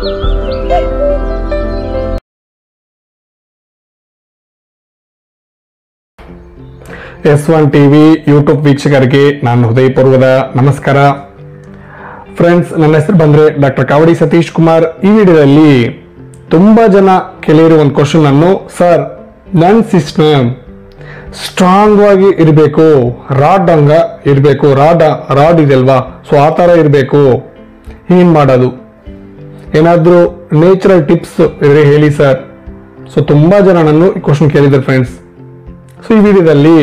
S one TV YouTube ವೀಕ್ಷಕರಿಗೆ ನಾನು ಹೃದಯಪೂರ್ವದ ನಮಸ್ಕಾರ ಫ್ರೆಂಡ್ಸ್ ನನ್ನ ಹೆಸರು ಬಂದ್ರೆ ಡಾಕ್ಟರ್ ಕಾವಡಿ ಸತೀಶ್ ಕುಮಾರ್ ಈ ವಿಡಿಯೋದಲ್ಲಿ ತುಂಬಾ ಜನ ಕೇಳಿರೋ ಒಂದು ಕ್ವಶನ್ ಅನ್ನು ಸರ್ ನನ್ನ ಸಿಸ್ಟಮ್ ಸ್ಟ್ರಾಂಗ್ ಆಗಿ ಇರಬೇಕು ರಾಡ್ ಹಂಗ ಇರಬೇಕು ರಾಡ್ ರಾಡ್ ಇದೆಯಲ್ವಾ ಸೊ ಆ ಥರ ಇರಬೇಕು ಏನ್ ಮಾಡೋದು ಏನಾದರೂ ನೇಚರಲ್ ಟಿಪ್ಸ್ ಇದ್ರೆ ಹೇಳಿ ಸರ್ ಸೊ ತುಂಬಾ ಜನ ನಾನು ಈ ಕ್ವಶನ್ ಕೇಳಿದ್ದಾರೆ ಫ್ರೆಂಡ್ಸ್ ಸೊ ಈ ವಿಡಿಯೋದಲ್ಲಿ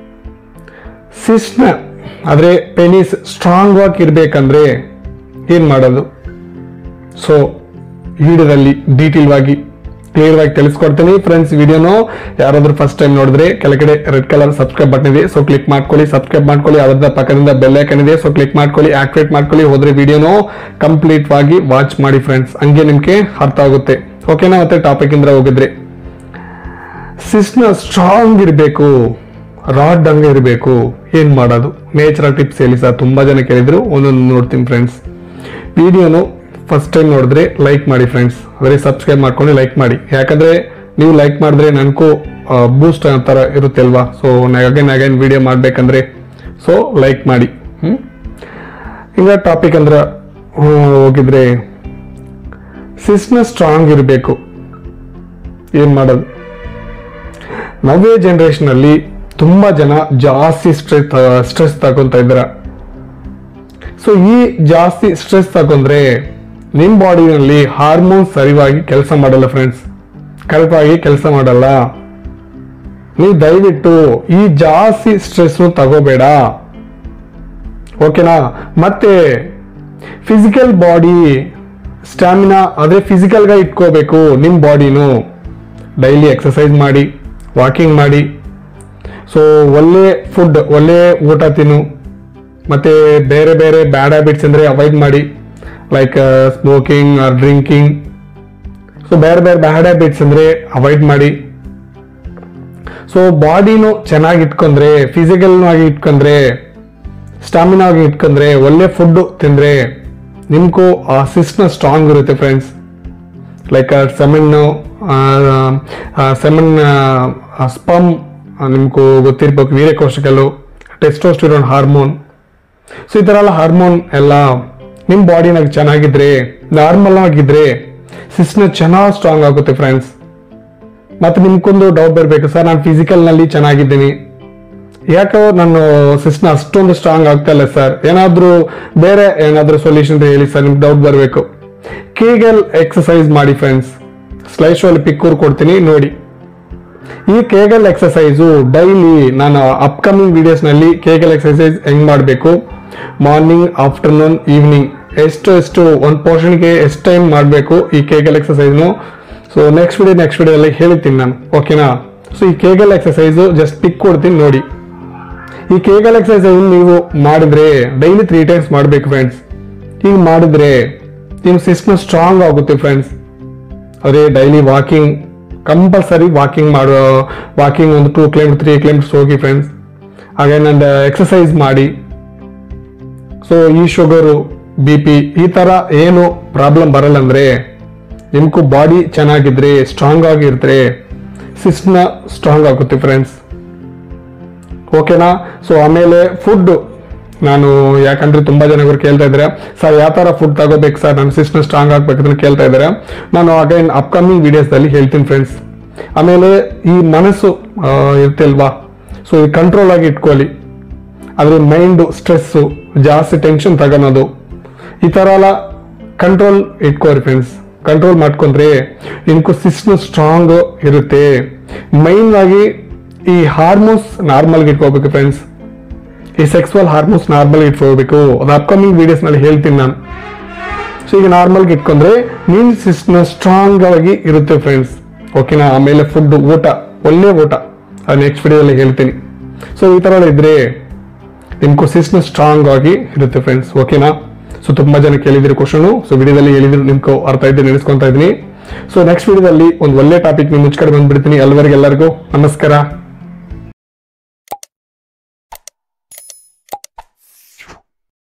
ಸಿಸ್ನ ಆದರೆ ಪೆನಿಸ್ ಸ್ಟ್ರಾಂಗ್ ಆಗಿ ಇರಬೇಕಂದ್ರೆ ಏನು ಮಾಡೋದು ಸೊ ಈ ವಿಡಿಯೋದಲ್ಲಿ ಡೀಟೇಲ್ ಆಗಿ ಕ್ಲಿಯರ್ ಆಗಿ ತಿಳಿಸ್ಕೊಡ್ತೀನಿ ಫ್ರೆಂಡ್ಸ್ ವಿಡಿಯೋನು ಯಾರಾದ್ರೂ ಫಸ್ಟ್ ಟೈಮ್ ನೋಡಿದ್ರೆ ಕೆಳಗಡೆ ರೆಡ್ ಕಲರ್ ಸಬ್ಸ್ಕ್ರೈಬ್ ಬಟನ್ ಇದೆ ಸೊ ಕ್ಲಿಕ್ ಮಾಡ್ಕೊಳ್ಳಿ ಸಬ್ಸ್ಕ್ರೈಬ್ ಮಾಡ್ಕೊಳ್ಳಿ ಅದರ ಪಕ್ಕದಿಂದ ಬೆಲ್ ಐಕನ್ ಇದೆ ಸೊ ಕ್ಲಿಕ್ ಮಾಡ್ಕೊಳ್ಳಿ ಆಕ್ಟಿವೇಟ್ ಮಾಡ್ಕೊಳ್ಳಿ ಹೋದ್ರೆ ವಿಡಿಯೋನು ಕಂಪ್ಲೀಟ್ ಆಗಿ ವಾಚ್ ಮಾಡಿ ಫ್ರೆಂಡ್ಸ್ ಹಂಗೆ ನಿಮ್ಗೆ ಅರ್ಥ ಆಗುತ್ತೆ ಓಕೆನಾ ಮತ್ತೆ ಟಾಪಿಕ್ ಇಂದ ಹೋಗಿದ್ರೆ ಸಿಸ್ನ ಸ್ಟ್ರಾಂಗ್ ಇರಬೇಕು ರಾಡ್ ಹಂಗೆ ಇರಬೇಕು ಏನ್ ಮಾಡೋದು ನೇಚರಲ್ ಟಿಪ್ಸ್ ಹೇಳಿ ಸರ್ ತುಂಬಾ ಜನ ಕೇಳಿದ್ರು ಒಂದೊಂದು ನೋಡ್ತೀನಿ ಫ್ರೆಂಡ್ಸ್ ವಿಡಿಯೋನು ಫಸ್ಟ್ ಟೈಮ್ ನೋಡಿದ್ರೆ ಲೈಕ್ ಮಾಡಿ ಫ್ರೆಂಡ್ಸ್ ಬರೀ ಸಬ್ಸ್ಕ್ರೈಬ್ ಮಾಡ್ಕೊಂಡು ಲೈಕ್ ಮಾಡಿ ಯಾಕಂದ್ರೆ ನೀವು ಲೈಕ್ ಮಾಡಿದ್ರೆ ನನಗೂ ಬೂಸ್ಟ್ ಥರ ಇರುತ್ತೆ ಅಲ್ವಾ ಸೊ ಅಗೇನ್ ಅಗೇನ್ ವಿಡಿಯೋ ಮಾಡ್ಬೇಕಂದ್ರೆ ಸೊ ಲೈಕ್ ಮಾಡಿ ಹ್ಮ್ ಈಗ ಟಾಪಿಕ್ ಅಂದ್ರೆ ಹ್ಮ್, ಹೋಗಿದ್ರೆ ಸಿಸ್ನ ಸ್ಟ್ರಾಂಗ್ ಇರಬೇಕು ಏನ್ ಮಾಡೋದು ನವ್ಯ ಜನರೇಷನ್ ಅಲ್ಲಿ ತುಂಬಾ ಜನ ಜಾಸ್ತಿ ಸ್ಟ್ರೆಸ್ ಸ್ಟ್ರೆಸ್ ತಗೊಂತ ಇದ್ರ ಸೊ ಈ ಜಾಸ್ತಿ ಸ್ಟ್ರೆಸ್ ತಗೊಂಡ್ರೆ ನಿಮ್ ಬಾಡಿನಲ್ಲಿ ಹಾರ್ಮೋನ್ ಸರಿಯಾಗಿ ಕೆಲಸ ಮಾಡಲ್ಲ ಫ್ರೆಂಡ್ಸ್ ಕರೆಕ್ಟ್ ಆಗಿ ಕೆಲಸ ಮಾಡಲ್ಲ ನೀವು ದಯವಿಟ್ಟು ಈ ಜಾಸ್ತಿ ಸ್ಟ್ರೆಸ್ ತಗೋಬೇಡ ಓಕೆನಾ ಮತ್ತೆ ಫಿಸಿಕಲ್ ಬಾಡಿ ಸ್ಟ್ಯಾಮಿನಾ ಅದೇ ಫಿಸಿಕಲ್ గా ಇಟ್ಕೋಬೇಕು ನಿಮ್ ಬಾಡಿನು ಡೈಲಿ ಎಕ್ಸಸೈಸ್ ಮಾಡಿ ವಾಕಿಂಗ್ ಮಾಡಿ ಸೊ ಒಳ್ಳೆ ಫುಡ್ ಒಳ್ಳೆ ಊಟ ತಿನ್ನು ಮತ್ತೆ ಬೇರೆ ಬೇರೆ ಬ್ಯಾಡ್ ಹ್ಯಾಬಿಟ್ಸ್ ಅಂದ್ರೆ ಅವಾಯ್ಡ್ ಮಾಡಿ like smoking or drinking so ಬೇರೆ ಬೇರೆ ಬ್ಯಾಡ್ ಹ್ಯಾಬಿಟ್ಸ್ ಅಂದ್ರೆ ಅವಾಯ್ಡ್ ಮಾಡಿ ಸೊ ಬಾಡಿನು ಚೆನ್ನಾಗಿ ಇಟ್ಕೊಂಡ್ರೆ ಫಿಸಿಕಲ್ ಆಗಿ ಇಟ್ಕೊಂಡ್ರೆ ಸ್ಟಾಮಿನಾ ಆಗಿ ಇಟ್ಕೊಂಡ್ರೆ ಒಳ್ಳೆ ಫುಡ್ ತಿಂದ್ರೆ ನಿಮ್ಗೂ ಆ ಸಿಸ್ಟಮ್ ಸ್ಟ್ರಾಂಗ್ ಇರುತ್ತೆ friends like semen semen sperm ನಿಮ್ಗೂ ಗೊತ್ತಿರ್ಬೇಕು ವೀರ್ಯಕೋಶಕಲು ಟೆಸ್ಟೋಸ್ಟಿರೋನ್ ಹಾರ್ಮೋನ್ ಸೊ ಈ ಥರ ಎಲ್ಲ ಹಾರ್ಮೋನ್ ಎಲ್ಲ ನಿಮ್ಮ ಬಾಡಿನಾಗ ಚೆನ್ನಾಗಿದ್ರೆ ನಾರ್ಮಲ್ ಆಗಿದ್ರೆ ಸಿಸ್ನ ಚೆನ್ನಾಗಿ ಸ್ಟ್ರಾಂಗ್ ಆಗುತ್ತೆ ಫ್ರೆಂಡ್ಸ್ ಮತ್ತೆ ನಿಮ್ಗೊಂದು ಡೌಟ್ ಬರಬೇಕು ಸರ್ ನಾನು ಫಿಸಿಕಲ್ ನಲ್ಲಿ ಚೆನ್ನಾಗಿದ್ದೀನಿ ಯಾಕೋ ನಾನು ಸಿಸ್ಟಮ್ ಅಷ್ಟೊಂದು ಸ್ಟ್ರಾಂಗ್ ಆಗ್ತಾ ಇಲ್ಲ ಸರ್ ಏನಾದ್ರೂ ಬೇರೆ ಏನಾದ್ರೂ ಸೊಲ್ಯೂಷನ್ ಹೇಳಿ ಸರ್ ನಿಮ್ಗೆ ಡೌಟ್ ಬರಬೇಕು ಕೇಗಲ್ ಎಕ್ಸಸೈಸ್ ಮಾಡಿ ಫ್ರೆಂಡ್ಸ್ ಸ್ಲೈಶ್ ಅಲ್ಲಿ ಪಿಕ್ಕೂರ್ ಕೊಡ್ತೀನಿ ನೋಡಿ ಈ ಕೇಗಲ್ ಎಕ್ಸಸೈಸು ಡೈಲಿ ನಾನು ಅಪ್ಕಮಿಂಗ್ ವಿಡಿಯೋಸ್ ನಲ್ಲಿ ಕೇಗಲ್ ಎಕ್ಸಸೈಸ್ ಹೆಂಗ್ ಮಾಡಬೇಕು ಮಾರ್ನಿಂಗ್ ಆಫ್ಟರ್ನೂನ್ ಈವ್ನಿಂಗ್ ಎಷ್ಟು ಎಷ್ಟು ಒಂದು ಪೋರ್ಷನ್ಗೆ ಎಷ್ಟು ಟೈಮ್ ಮಾಡಬೇಕು ಈ ಕೇಗಲ್ ಎಕ್ಸಸೈಸ್ನು ಸೊ ನೆಕ್ಸ್ಟ್ ವಿಡಿಯೋ ನೆಕ್ಸ್ಟ್ ವಿಡಿಯೋದಲ್ಲಿ ಹೇಳ್ತೀನಿ ನಾನು ಓಕೆನಾ ಸೊ ಈ ಕೇಗಲ್ ಎಕ್ಸಸೈಸು ಜಸ್ಟ್ ಪಿಕ್ ಕೊಡ್ತೀನಿ ನೋಡಿ ಈ ಕೇಗಲ್ ಎಕ್ಸಸೈಸ್ ನೀವು ಮಾಡಿದ್ರೆ ಡೈಲಿ ತ್ರೀ ಟೈಮ್ಸ್ ಮಾಡಬೇಕು ಫ್ರೆಂಡ್ಸ್ ಈಗ ಮಾಡಿದ್ರೆ ನಿಮ್ಮ ಸಿಸ್ಟಮ್ ಸ್ಟ್ರಾಂಗ್ ಆಗುತ್ತೆ ಫ್ರೆಂಡ್ಸ್ ಅದೇ ಡೈಲಿ ವಾಕಿಂಗ್ ಕಂಪಲ್ಸರಿ ವಾಕಿಂಗ್ ಮಾಡೋ ವಾಕಿಂಗ್ ಒಂದು ಟೂ ಕಿಲೋಮೀಟರ್ ತ್ರೀ ಕಿಲೋಮೀಟರ್ಸ್ ಹೋಗಿ ಫ್ರೆಂಡ್ಸ್ ಹಾಗೆ ನಂದು ಎಕ್ಸಸೈಸ್ ಮಾಡಿ ಸೊ ಈ ಶುಗರು ಬಿ ಪಿ ಈ ಥರ ಏನು ಪ್ರಾಬ್ಲಮ್ ಬರಲ್ಲ ಅಂದ್ರೆ ನಿಮ್ಗೂ ಬಾಡಿ ಚೆನ್ನಾಗಿದ್ರೆ ಸ್ಟ್ರಾಂಗ್ ಆಗಿರ್ತಾರೆ ಸಿಸ್ಟಮ್ ಸ್ಟ್ರಾಂಗ್ ಆಗುತ್ತೆ ಫ್ರೆಂಡ್ಸ್ ಓಕೆನಾ ಸೊ ಆಮೇಲೆ ಫುಡ್ ನಾನು ಯಾಕಂದ್ರೆ ತುಂಬಾ ಜನಗಳು ಕೇಳ್ತಾ ಇದ್ದಾರೆ ಸರ್ ಯಾವ ತರ ಫುಡ್ ತಗೋಬೇಕು ಸರ್ ನನ್ನ ಸಿಸ್ಟಮ್ ಸ್ಟ್ರಾಂಗ್ ಆಗ್ಬೇಕಂತ ಕೇಳ್ತಾ ಇದ್ದಾರೆ ನಾನು ಅಗೈನ್ ಅಪ್ಕಮಿಂಗ್ ವಿಡಿಯೋಸ್ದಲ್ಲಿ ಹೇಳ್ತೀನಿ ಫ್ರೆಂಡ್ಸ್ ಆಮೇಲೆ ಈ ಮನಸ್ಸು ಆ, ಇರ್ತಿಲ್ವಾ ಸೊ ಈ ಕಂಟ್ರೋಲ್ ಆಗಿ ಇಟ್ಕೊಳ್ಳಿ ಅದ್ರ ಮೈಂಡ್ ಸ್ಟ್ರೆಸ್ಸು ಜಾಸ್ತಿ ಟೆನ್ಷನ್ ತಗೊಳೋದು ಈ ಥರ ಎಲ್ಲ ಕಂಟ್ರೋಲ್ ಇಟ್ಕೋರಿ ಫ್ರೆಂಡ್ಸ್ ಕಂಟ್ರೋಲ್ ಮಾಡ್ಕೊಂಡ್ರೆ ನಿಮ್ಗೂ ಸಿಸ್ಟಮ್ ಸ್ಟ್ರಾಂಗ್ ಇರುತ್ತೆ ಮೈನ್ ಆಗಿ ಈ ಹಾರ್ಮೋನ್ಸ್ ನಾರ್ಮಲ್ ಇಟ್ಕೋಬೇಕು ಫ್ರೆಂಡ್ಸ್ ಈ ಸೆಕ್ಸುವಲ್ ಹಾರ್ಮೋನ್ಸ್ ನಾರ್ಮಲ್ ಇಟ್ಕೋಬೇಕು ಅದು ಅಪ್ಕಮಿಂಗ್ ವಿಡಿಯೋಸ್ ನಲ್ಲಿ ಹೇಳ್ತೀನಿ ನಾನು ಸೊ ಈಗ ನಾರ್ಮಲ್ ಇಟ್ಕೊಂಡ್ರೆ ನೀನ್ ಸಿಸ್ಟಮ್ ಸ್ಟ್ರಾಂಗ್ ಆಗಿ ಇರುತ್ತೆ ಫ್ರೆಂಡ್ಸ್ ಓಕೆನಾ ಆಮೇಲೆ ಫುಡ್ ಊಟ ಒಳ್ಳೆ ಊಟ ಅದು ನೆಕ್ಸ್ಟ್ ವಿಡಿಯೋದಲ್ಲಿ ಹೇಳ್ತೀನಿ ಸೊ ಈ ತರ ಎಲ್ಲ ಇದ್ರೆ ನಿಮ್ಗೂ ಸಿಸ್ಟಮ್ ಸ್ಟ್ರಾಂಗ್ ಆಗಿ ಇರುತ್ತೆ ಫ್ರೆಂಡ್ಸ್ ಓಕೆನಾ ಸೊ ತುಂಬಾ ಜನ ಕೇಳಿದಿರಿ ಕ್ವಶನ್ ಸೊ ವಿಡಿಯೋದಲ್ಲಿ ಹೇಳಿದ್ರು ನಿಮ್ಗೆ ಅರ್ಥ ಇದ್ದು ನೆನೆಸ್ಕೊಂತಾ ಇದ್ದೀನಿ ಸೊ ನೆಕ್ಸ್ಟ್ ವಿಡಿಯೋದಲ್ಲಿ ಒಂದು ಒಳ್ಳೆ ಟಾಪಿಕ್ ನಿಮ್ ಮುಚ್ಕಡೆ ಬಂದ್ಬಿಡ್ತೀನಿ ಅಲ್ಲಿವರೆಗೆ ಎಲ್ಲರಿಗೂ ನಮಸ್ಕಾರ